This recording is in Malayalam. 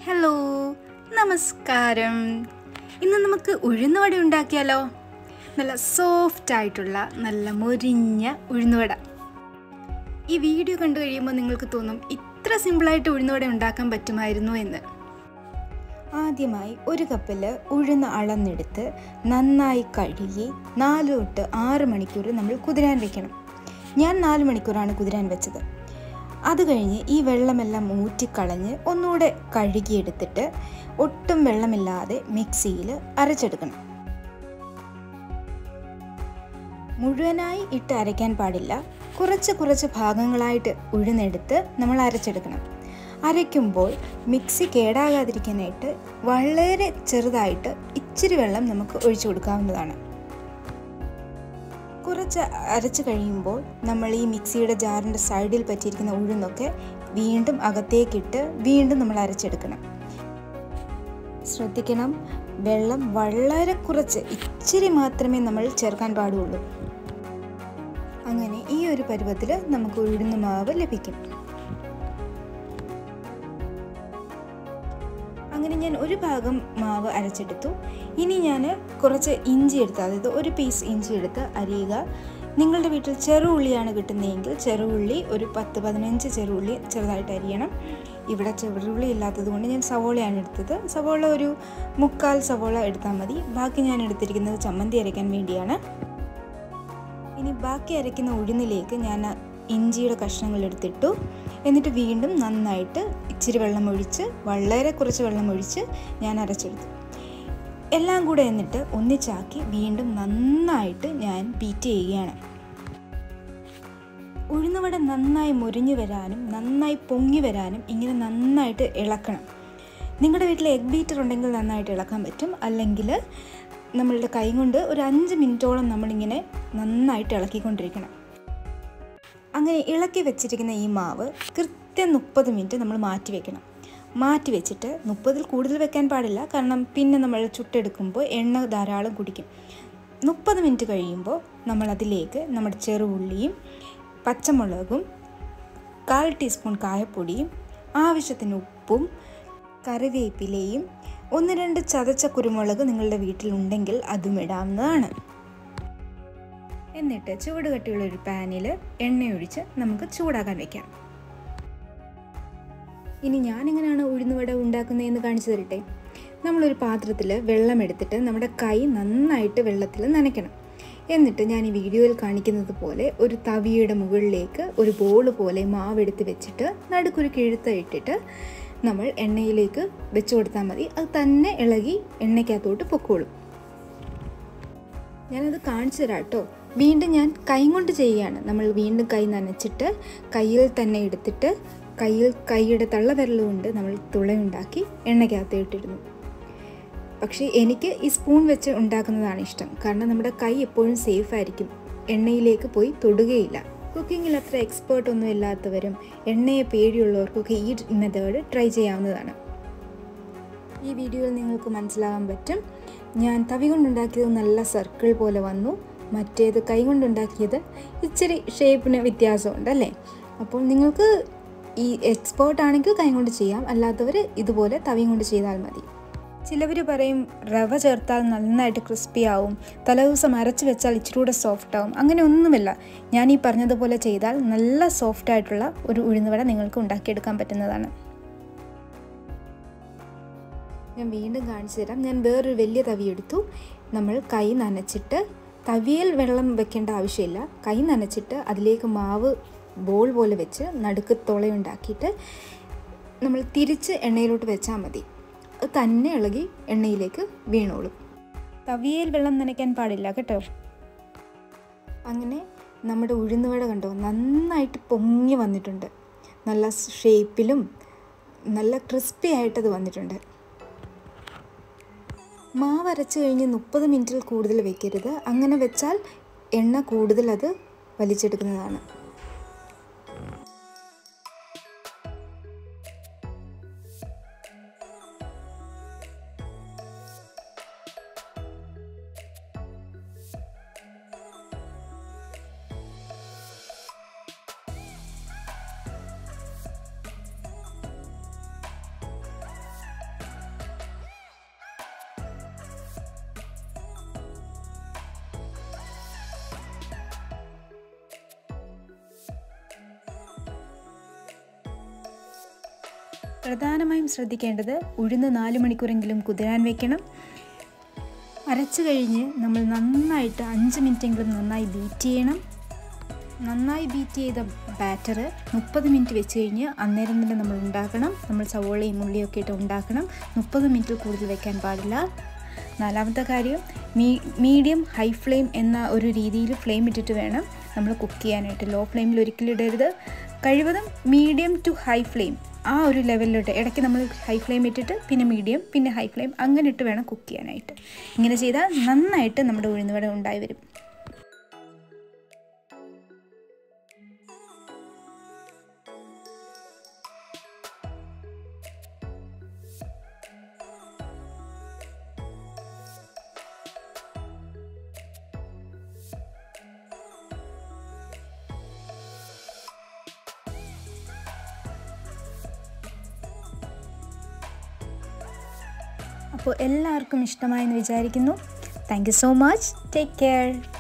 ഹലോ നമസ്കാരം ഇന്ന് നമുക്ക് ഉഴുന്നുവട ഉണ്ടാക്കിയാലോ നല്ല സോഫ്റ്റ് ആയിട്ടുള്ള നല്ല മൊരിഞ്ഞ ഉഴുന്നുവട ഈ വീഡിയോ കണ്ടു കഴിയുമ്പോൾ നിങ്ങൾക്ക് തോന്നും ഇത്ര സിമ്പിളായിട്ട് ഉഴുന്നുവട ഉണ്ടാക്കാൻ പറ്റുമായിരുന്നു എന്ന് ആദ്യമായി ഒരു കപ്പിൽ ഉഴുന്ന് അളന്നെടുത്ത് നന്നായി കഴുകി നാല് തൊട്ട് ആറ് മണിക്കൂർ നമ്മൾ കുതിരാൻ വെക്കണം ഞാൻ നാല് മണിക്കൂറാണ് കുതിരാൻ വെച്ചത് അത് കഴിഞ്ഞ് ഈ വെള്ളമെല്ലാം ഊറ്റിക്കളഞ്ഞ് ഒന്നുകൂടെ കഴുകിയെടുത്തിട്ട് ഒട്ടും വെള്ളമില്ലാതെ മിക്സിയിൽ അരച്ചെടുക്കണം മുഴുവനായി ഇട്ട് അരയ്ക്കാൻ പാടില്ല കുറച്ച് കുറച്ച് ഭാഗങ്ങളായിട്ട് ഉഴുന്നെടുത്ത് നമ്മൾ അരച്ചെടുക്കണം അരയ്ക്കുമ്പോൾ മിക്സി കേടാകാതിരിക്കാനായിട്ട് വളരെ ചെറുതായിട്ട് ഇച്ചിരി വെള്ളം നമുക്ക് ഒഴിച്ചു കൊടുക്കാവുന്നതാണ് കുറച്ച് അരച്ച് കഴിയുമ്പോൾ നമ്മൾ ഈ മിക്സിയുടെ ജാറിൻ്റെ സൈഡിൽ പറ്റിയിരിക്കുന്ന ഉഴുന്നൊക്കെ വീണ്ടും അകത്തേക്കിട്ട് വീണ്ടും നമ്മൾ അരച്ചെടുക്കണം ശ്രദ്ധിക്കണം വെള്ളം വളരെ കുറച്ച് ഇച്ചിരി മാത്രമേ നമ്മൾ ചേർക്കാൻ പാടുള്ളൂ അങ്ങനെ ഈ ഒരു പരുവത്തിൽ നമുക്ക് ഉഴുന്ന മാവ് ലഭിക്കും അങ്ങനെ ഞാൻ ഒരു ഭാഗം മാവ് അരച്ചെടുത്തു ഇനി ഞാൻ കുറച്ച് ഇഞ്ചി എടുത്ത് അതായത് ഒരു പീസ് ഇഞ്ചി എടുത്ത് അരിയുക നിങ്ങളുടെ വീട്ടിൽ ചെറുള്ളിയാണ് കിട്ടുന്നതെങ്കിൽ ചെറുള്ളി ഒരു പത്ത് പതിനഞ്ച് ചെറുള്ളി ചെറുതായിട്ട് അരിയണം ഇവിടെ ചെറുള്ളി ഇല്ലാത്തത് കൊണ്ട് ഞാൻ സവോളയാണ് എടുത്തത് സവോള ഒരു മുക്കാൽ സവോള എടുത്താൽ മതി ബാക്കി ഞാൻ എടുത്തിരിക്കുന്നത് ചമ്മന്തി അരയ്ക്കാൻ വേണ്ടിയാണ് ഇനി ബാക്കി അരയ്ക്കുന്ന ഉഴുന്നിലേക്ക് ഞാൻ ഇഞ്ചിയുടെ കഷ്ണങ്ങൾ എടുത്തിട്ടു എന്നിട്ട് വീണ്ടും നന്നായിട്ട് ഇച്ചിരി വെള്ളം ഒഴിച്ച് വളരെ കുറച്ച് വെള്ളം ഒഴിച്ച് ഞാൻ അരച്ചെടുത്തു എല്ലാം കൂടെ എന്നിട്ട് ഒന്നിച്ചാക്കി വീണ്ടും നന്നായിട്ട് ഞാൻ ബീറ്റ് ചെയ്യുകയാണ് ഉഴുന്നുവട നന്നായി മുരിഞ്ഞു വരാനും നന്നായി പൊങ്ങി വരാനും ഇങ്ങനെ നന്നായിട്ട് ഇളക്കണം നിങ്ങളുടെ വീട്ടിൽ എഗ് ബീറ്റർ ഉണ്ടെങ്കിൽ നന്നായിട്ട് ഇളക്കാൻ പറ്റും അല്ലെങ്കിൽ നമ്മളുടെ കൈ കൊണ്ട് ഒരു അഞ്ച് മിനിറ്റോളം നമ്മളിങ്ങനെ നന്നായിട്ട് ഇളക്കിക്കൊണ്ടിരിക്കണം അങ്ങനെ ഇളക്കി വെച്ചിരിക്കുന്ന ഈ മാവ് കൃത്യം മുപ്പത് മിനിറ്റ് നമ്മൾ മാറ്റി വെക്കണം മാറ്റി വെച്ചിട്ട് മുപ്പതിൽ കൂടുതൽ വെക്കാൻ പാടില്ല കാരണം പിന്നെ നമ്മൾ ചുട്ടെടുക്കുമ്പോൾ എണ്ണ ധാരാളം കുടിക്കും മുപ്പത് മിനിറ്റ് കഴിയുമ്പോൾ നമ്മൾ അതിലേക്ക് നമ്മുടെ ചെറുഉള്ളിയും പച്ചമുളകും കാൽ ടീസ്പൂൺ കായപ്പൊടിയും ആവശ്യത്തിന് ഉപ്പും കറിവേപ്പിലയും ഒന്ന് രണ്ട് ചതച്ച കുരുമുളക് നിങ്ങളുടെ വീട്ടിലുണ്ടെങ്കിൽ അതും ഇടാവുന്നതാണ് എന്നിട്ട് ചൂട് കട്ടിയുള്ള ഒരു പാനിൽ എണ്ണയൊഴിച്ച് നമുക്ക് ചൂടാക്കാൻ വെക്കാം ഇനി ഞാൻ എങ്ങനെയാണ് ഉഴുന്നുവട ഉണ്ടാക്കുന്നതെന്ന് കാണിച്ചു തരട്ടെ നമ്മളൊരു പാത്രത്തിൽ വെള്ളം എടുത്തിട്ട് നമ്മുടെ കൈ നന്നായിട്ട് വെള്ളത്തിൽ നനയ്ക്കണം എന്നിട്ട് ഞാൻ ഈ വീഡിയോയിൽ കാണിക്കുന്നത് പോലെ ഒരു തവിയുടെ മുകളിലേക്ക് ഒരു ബോൾ പോലെ മാവെടുത്ത് വെച്ചിട്ട് നടുക്കൊരു കിഴുത്ത ഇട്ടിട്ട് നമ്മൾ എണ്ണയിലേക്ക് വെച്ച് കൊടുത്താൽ മതി അത് തന്നെ ഇളകി എണ്ണയ്ക്കകത്തോട്ട് പൊക്കോളും ഞാനത് കാണിച്ചു തരാം കേട്ടോ വീണ്ടും ഞാൻ കൈ കൊണ്ട് ചെയ്യുകയാണ് നമ്മൾ വീണ്ടും കൈ നനച്ചിട്ട് കയ്യിൽ തന്നെ എടുത്തിട്ട് കയ്യിൽ കൈയുടെ തള്ളവിരൽ കൊണ്ട് നമ്മൾ തുളയുണ്ടാക്കി എണ്ണയ്ക്കകത്ത് ഇട്ടിരുന്നു പക്ഷേ എനിക്ക് ഈ സ്പൂൺ വെച്ച് ഉണ്ടാക്കുന്നതാണ് ഇഷ്ടം കാരണം നമ്മുടെ കൈ എപ്പോഴും സേഫ് ആയിരിക്കും എണ്ണയിലേക്ക് പോയി തൊടുകയില്ല കുക്കിങ്ങിൽ അത്ര എക്സ്പേർട്ട് ഒന്നും ഇല്ലാത്തവരും എണ്ണയെ പേടിയുള്ളവർക്കൊക്കെ ഈ മെത്തേഡ് ട്രൈ ചെയ്യാവുന്നതാണ് ഈ വീഡിയോയിൽ നിങ്ങൾക്ക് മനസ്സിലാകാൻ പറ്റും ഞാൻ തവി കൊണ്ടുണ്ടാക്കിയത് നല്ല സർക്കിൾ പോലെ വന്നു മറ്റേത് കൈ കൊണ്ടുണ്ടാക്കിയത് ഇച്ചിരി ഷേപ്പിന് വ്യത്യാസമുണ്ട് അല്ലേ അപ്പോൾ നിങ്ങൾക്ക് ഈ എക്സ്പേർട്ട് ആണെങ്കിൽ കൈ കൊണ്ട് ചെയ്യാം അല്ലാത്തവർ ഇതുപോലെ തവിയും കൊണ്ട് ചെയ്താൽ മതി ചിലവർ പറയും റവ ചേർത്താൽ നന്നായിട്ട് ക്രിസ്പി ആവും തലേദിവസം അരച്ച് വെച്ചാൽ ഇച്ചിരി കൂടെ സോഫ്റ്റ് ആവും അങ്ങനെ ഒന്നുമില്ല ഞാൻ ഈ പറഞ്ഞതുപോലെ ചെയ്താൽ നല്ല സോഫ്റ്റ് ആയിട്ടുള്ള ഒരു ഉഴുന്നുവട നിങ്ങൾക്ക് ഉണ്ടാക്കിയെടുക്കാൻ പറ്റുന്നതാണ് ഞാൻ വീണ്ടും കാണിച്ചു തരാം ഞാൻ വേറൊരു വലിയ തവി എടുത്തു നമ്മൾ കൈ നനച്ചിട്ട് തവിയിൽ വെള്ളം വെക്കേണ്ട ആവശ്യമില്ല കൈ നനച്ചിട്ട് അതിലേക്ക് മാവ് ബോൾ പോലെ വെച്ച് നടുക്ക് തുളയുണ്ടാക്കിയിട്ട് നമ്മൾ തിരിച്ച് എണ്ണയിലോട്ട് വെച്ചാൽ മതി അത് തന്നെ ഇളകി എണ്ണയിലേക്ക് വീണോളും തവിയിൽ വെള്ളം നനയ്ക്കാൻ പാടില്ല കേട്ടോ അങ്ങനെ നമ്മുടെ ഉഴുന്നുവട കണ്ടോ നന്നായിട്ട് പൊങ്ങി വന്നിട്ടുണ്ട് നല്ല ഷേപ്പിലും നല്ല ക്രിസ്പി ആയിട്ടത് വന്നിട്ടുണ്ട് മാവ് അരച്ച് കഴിഞ്ഞ് മുപ്പത് മിനിറ്റിൽ കൂടുതൽ വെക്കരുത് അങ്ങനെ വെച്ചാൽ എണ്ണ കൂടുതൽ അത് വലിച്ചെടുക്കുന്നതാണ് പ്രധാനമായും ശ്രദ്ധിക്കേണ്ടത് ഉഴുന്ന് നാല് മണിക്കൂറെങ്കിലും കുതിരാൻ വെക്കണം അരച്ച് കഴിഞ്ഞ് നമ്മൾ നന്നായിട്ട് അഞ്ച് മിനിറ്റെങ്കിലും നന്നായി ബീറ്റ് ചെയ്യണം നന്നായി ബീറ്റ് ചെയ്ത ബാറ്റർ മുപ്പത് മിനിറ്റ് വെച്ച് കഴിഞ്ഞ് അന്നേരം തന്നെ നമ്മൾ ഉണ്ടാക്കണം നമ്മൾ സവോളയും ഉള്ളിയൊക്കെ ഇട്ട് ഉണ്ടാക്കണം മുപ്പത് മിനിറ്റ് കൂടുതൽ വെക്കാൻ പാടില്ല നാലാമത്തെ കാര്യം മീ മീഡിയം ഹൈ ഫ്ലെയിം എന്ന ഒരു രീതിയിൽ ഫ്ലെയിം ഇട്ടിട്ട് വേണം നമ്മൾ കുക്ക് ചെയ്യാനായിട്ട് ലോ ഫ്ലെയിമിൽ ഒരിക്കലും ഇടരുത് കഴിവതും മീഡിയം ടു ഹൈ ഫ്ലെയിം ആ ഒരു ലെവലിലോട്ട് ഇടയ്ക്ക് നമ്മൾ ഹൈ ഫ്ലെയിം ഇട്ടിട്ട് പിന്നെ മീഡിയം പിന്നെ ഹൈ ഫ്ലെയിം അങ്ങനെ ഇട്ട് വേണം കുക്ക് ചെയ്യാനായിട്ട് ഇങ്ങനെ ചെയ്താൽ നന്നായിട്ട് നമ്മുടെ ഉഴുന്നുവട ഉണ്ടായി വരും അപ്പോൾ എല്ലാവർക്കും ഇഷ്ടമായെന്ന് വിചാരിക്കുന്നു thank you so much take care